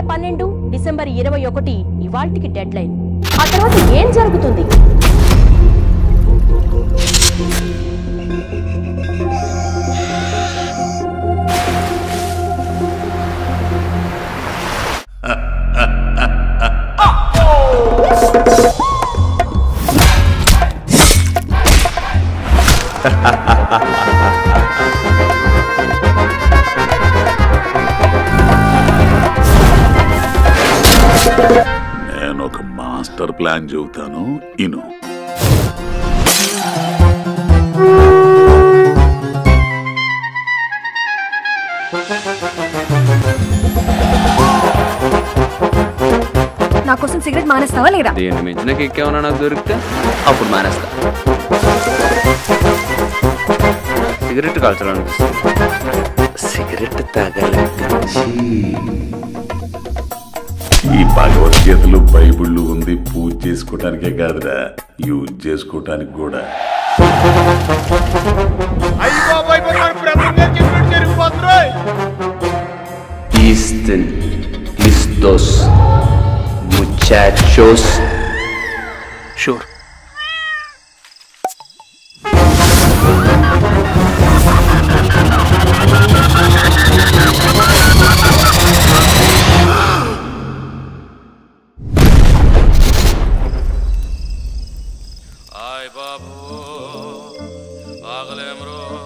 వేల పన్నెండు డిసెంబర్ ఇరవై ఒకటి ఇవాల్టికి డెడ్ లైన్ ఆ తర్వాత ఏం జరుగుతుంది నేను ఒక మాస్టర్ ప్లాన్ చెబుతాను ఇను నా కోసం సిగరెట్ మానేస్తావా లేదా దీన్ని మించిన కిక్ ఏమైనా నాకు దొరికితే అప్పుడు మానేస్తా సిగరెట్ కాల్చాలనిపిస్తుంది సిగరెట్ తాగాలనిపించి ఈ భగవద్గీతలు బైబిళ్ళు ఉంది పూజ చేసుకోవటానికే కాదురా యూజ్ చేసుకోవటానికి కూడా Easton, listos, muchachos. Sure. Ay babu, ağlem ruh